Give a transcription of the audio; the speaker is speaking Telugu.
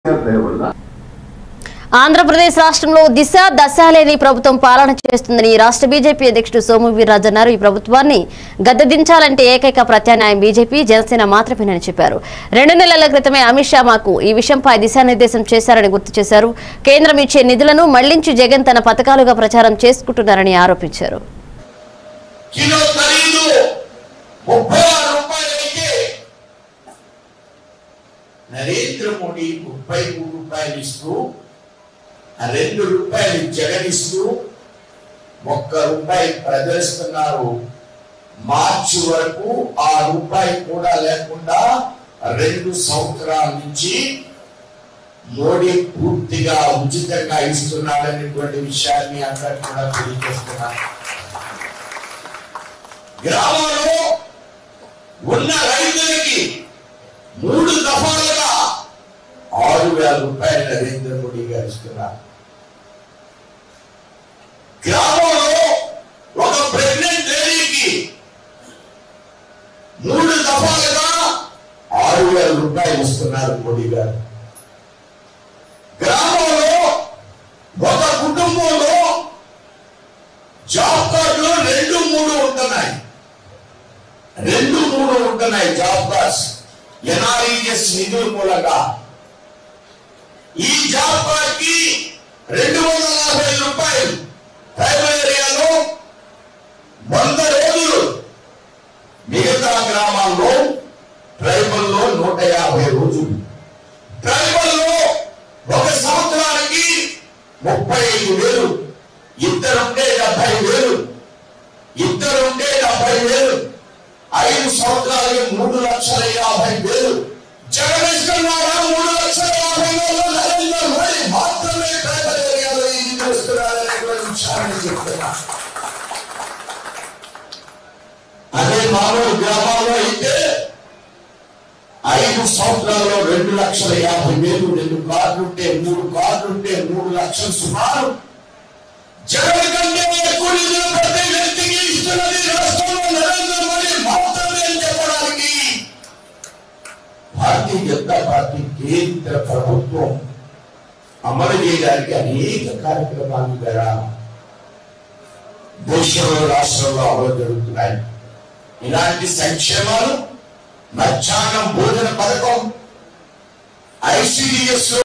దయ వల్ల ఆంధ్రప్రదేశ్ రాష్ట్రంలో దిశ దశ లేని ప్రభుత్వం పాలన చేస్తుందని రాష్ట్ర బీజేపీ అధ్యక్షుడు సోము వీర్రాజు అన్నారు ఈ ప్రభుత్వాన్ని గద్దెదించాలంటే ఏకైక ప్రత్యామ్నాయం బీజేపీ జనసేన మాత్రమేనని చెప్పారు రెండు నెలల క్రితమే అమిత్ షా మాకు ఈ విషయంపై దిశానిర్దేశం చేశారని గుర్తు చేశారు కేంద్రం ఇచ్చే నిధులను మళ్లించి జగన్ తన పథకాలుగా ప్రచారం చేసుకుంటున్నారని ఆరోపించారు కిలో ఖరీదు ముప్పై ఆరు రూపాయలైతే నరేంద్ర మోడీ ముప్పై మూడు రూపాయలు ఇస్తూ ఆ రెండు రూపాయలు జగనిస్తూ ఒక్క రూపాయి ప్రదర్శిస్తున్నారు మార్చి వరకు ఆ రూపాయి కూడా లేకుండా రెండు సంవత్సరాల నుంచి మోడీ పూర్తిగా ఉచితంగా ఇస్తున్నాడనేటువంటి విషయాన్ని అందరు కూడా తెలియజేస్తున్నారు గ్రామంలో ఉన్న రైతులకి మూడు దఫాలుగా ఆరు వేల రూపాయలు నరేంద్ర మోడీ గారు ఇస్తున్నారు గ్రామంలో ఒక ప్రెగ్నెంట్ లేడీకి మూడు దఫాలుగా ఆరు వేల రూపాయలు ఇస్తున్నారు మోడీ గారు గ్రామంలో ఒక కుటుంబంలో జాబ్ కార్డులు రెండు మూడు ఉంటున్నాయి రెండు మూడు ఉంటున్నాయి జాబ్ కార్డ్స్ ఎన్ఆర్ఈఎస్ నిధుల మూలంగా ఈ జాబ్ కార్డ్ కి రెండు వందల యాభై రూపాయలు ట్రైబల్ ఏరియాలో వంద రోజులు మిగతా గ్రామాల్లో ట్రైబల్ లో నూట యాభై రోజులు ట్రైబల్ లో ఒక సంవత్సరానికి ముప్పై ఐదు వేలు ఇద్దరుంటే డెబ్బై వేలు ఇద్దరుంటే డెబ్బై వేలు ఐదు సంవత్సరాలకి మూడు లక్షల యాభై వేలు జగనిస్తున్నారా మూడు లక్షల యాభై వేలు నరేంద్ర మోడీ మాత్రమే ట్రైబల్ ఏరియాలో ఇది చేస్తున్నారనేటువంటి విషయాన్ని చెప్తున్నా అదే మామూలు గ్రామాల్లో అయితే ఐదు సంవత్సరాల్లో రెండు లక్షల యాభై వేలు రెండు కార్డులు ఉంటే మూడు కార్డులు ఉంటే మూడు లక్షలు సుమారు జగన్ కంటే ఎక్కువ నిధులు ప్రతి వ్యక్తికి ఇస్తున్నది రాష్ట్రంలో నరేంద్ర మోడీ మాత్రమే అని చెప్పడానికి భారతీయ జనతా పార్టీ కేంద్ర ప్రభుత్వం అమలు చేయడానికి అనేక కార్యక్రమాలు ద్వారా దేశంలో రాష్ట్రంలో అమలు జరుగుతున్నాయి ఇలాంటి సంక్షేమాలు మధ్యాహ్నం భోజన పథకం ఐసిడిఎస్